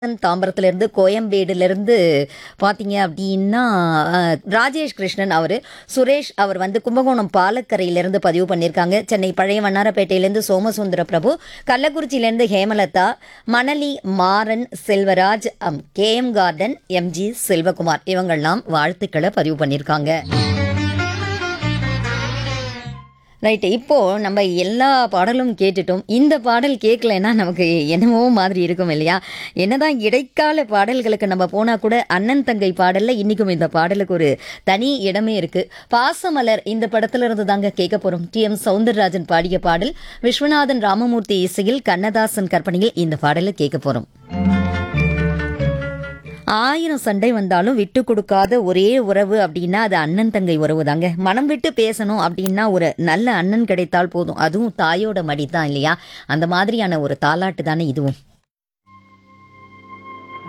தாம்பரத்துலேருந்து கோயம்பேடுலேருந்து பார்த்தீங்க அப்படின்னா அஹ், ராஜேஷ் கிருஷ்ணன் அவர் சுரேஷ் அவர் வந்து கும்பகோணம் பாலக்கரையிலேருந்து பதிவு பண்ணியிருக்காங்க சென்னை பழைய வண்ணாரப்பேட்டையிலேருந்து சோமசுந்தர பிரபு கள்ளக்குறிச்சியிலேருந்து Hemalatha Manali Maran Selvaraj K M garden MG Selvakumar இவங்கெல்லாம் வாழ்த்துக்களை பதிவு பண்ணியிருக்காங்க ரைட்டு இப்போ நம்ம எல்லா பாடலும் கேட்டுட்டோம் இந்த பாடல் கேட்கலைன்னா நமக்கு என்னமோ மாதிரி இருக்கும் இல்லையா என்னதான் இடைக்கால பாடல்களுக்கு நம்ம போனா கூட அண்ணன் தங்கை பாடல்ல இன்னைக்கும் இந்த பாடலுக்கு ஒரு தனி இடமே இருக்கு பாசமலர் இந்த படத்துல இருந்து தாங்க கேட்க போறோம் டி எம் சவுந்தரராஜன் பாடிய பாடல் விஸ்வநாதன் ராமமூர்த்தி இசையில் கண்ணதாசன் கற்பனையில் இந்த பாடலை கேட்க போறோம் ஆயிரம் சண்டை வந்தாலும் விட்டு கொடுக்காத ஒரே உறவு அப்படின்னா அது அண்ணன் தங்கை உறவு தாங்க மனம் விட்டு பேசணும் அப்படின்னா ஒரு நல்ல அண்ணன் கிடைத்தால் போதும் அதுவும் தாயோட மடி தான் இல்லையா அந்த மாதிரியான ஒரு தாலாட்டு தானே இதுவும்